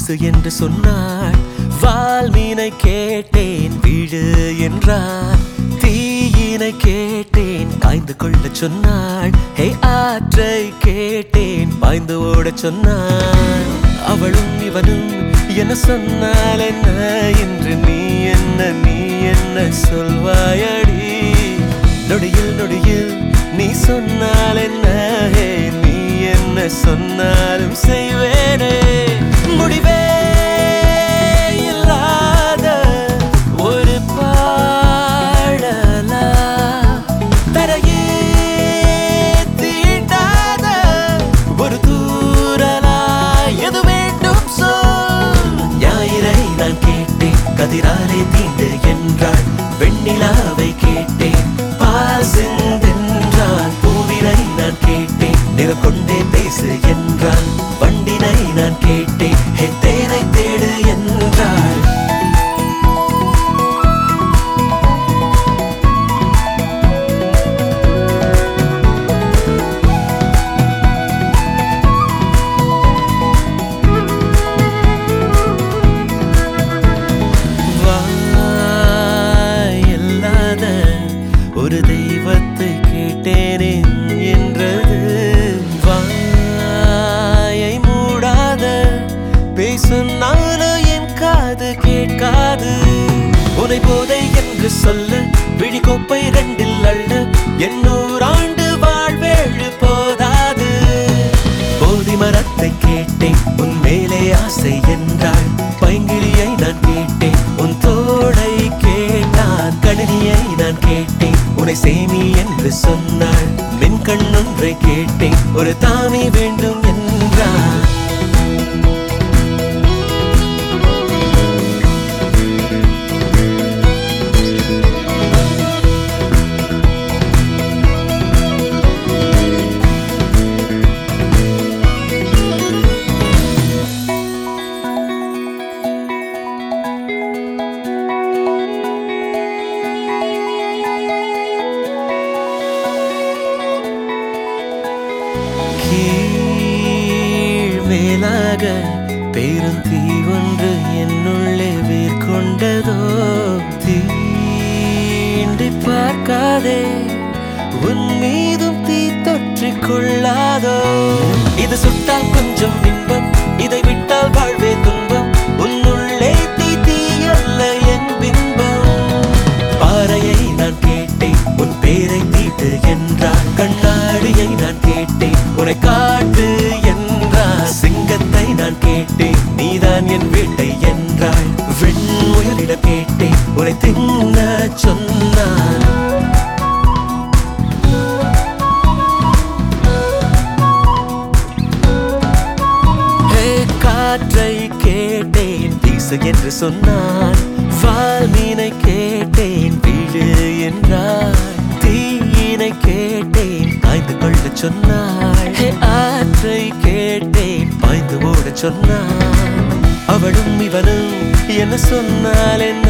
வீசு என்று சொன்னாள் வால்மீனை கேட்டேன் விழு என்றார் தீயினை கேட்டேன் காய்ந்து கொள்ள சொன்னாள் ஹே ஆற்றை கேட்டேன் பாய்ந்து ஓடச் சொன்னாள் அவளும் இவனும் என்ன சொன்னால் என்ன என்று நீ என்ன நீ என்ன சொல்வாயடி நொடியில் நொடியில் நீ சொன்னால் என்ன ஹே, நீ என்ன சொன்னாலும் செய்வேனே முடிவே இல்லாத ஒரு பாடலா தரையே தீண்டாத ஒரு தூரலா எது வேண்டும் சொல் ஞாயிறை நான் கேட்டேன் கதிராலே தீண்டு என்றாள் வெண்ணிலாவை கேட்டேன் பால் சென்றென்றாள் பூவினை நான் கேட்டேன் நிறம் கொண்டே பேசு என்றாள் வண்டினை நான் கேட்டேன் ஹே தேனை தேடு என்றாள் வாயில்லாத ஒரு தெய்வத்தை கேட்டேனே என்றது வாயை மூடாத பேசுனாலும் என் காது கேட்காது உனை போதை என்று சொல்ல விழிகோப்பை ரெண்டில் அள்ள எண்ணூறு ஆண்டு வாழ்வேழு போதாது போதி மரத்தை கேட்டேன் உன் மேலே ஆசை என்றாள் பைங்கிளியை நான் கேட்டேன் உன் தோடை கேட்டான் கணினியை நான் கேட்டேன் உன்னை சேமி என்று சொன்னாள் மின் கண்ணொன்றை கேட்டேன் ஒரு தாமி வேண்டும் என்றாள் கீழ் மேலாக பெரும் தீ ஒன்று என்னுள்ளே வேர் கொண்டதோ தீண்டி பார்க்காதே உன் மீதும் தீ தொற்றிக் கொள்ளாதோ இது சுட்டால் கொஞ்சம் இன்பம் இதை விட்டால் வாழ்வே துன்பம் உன்னுள்ளே தீ தீயல்ல என் பின்பம் பாறையை நான் கேட்டேன் உன் பேரை தீட்டு என்றார் கண்ணாடியை நான் கேட்டேன் உன்னை காட்டு என்றார் சிங்கத்தை நான் கேட்டேன் நீதான் என் வீட்டை என்றாள் வெண்முயலிடம் கேட்டேன் உன்னை தின்ன சொன்னான் ஹே, காற்றை கேட்டேன் வீசு என்று சொன்னான் வால்மீனை கேட்டேன் விழு என்றார் தீயினை கேட்டேன் காய்ந்து கொள்ள சொன்னாள் ஹே, ஆற்றை கேட்டேன் பாய்ந்து ஓட சொன்னான் அவளும் இவனும் என்ன சொன்னால் என்ன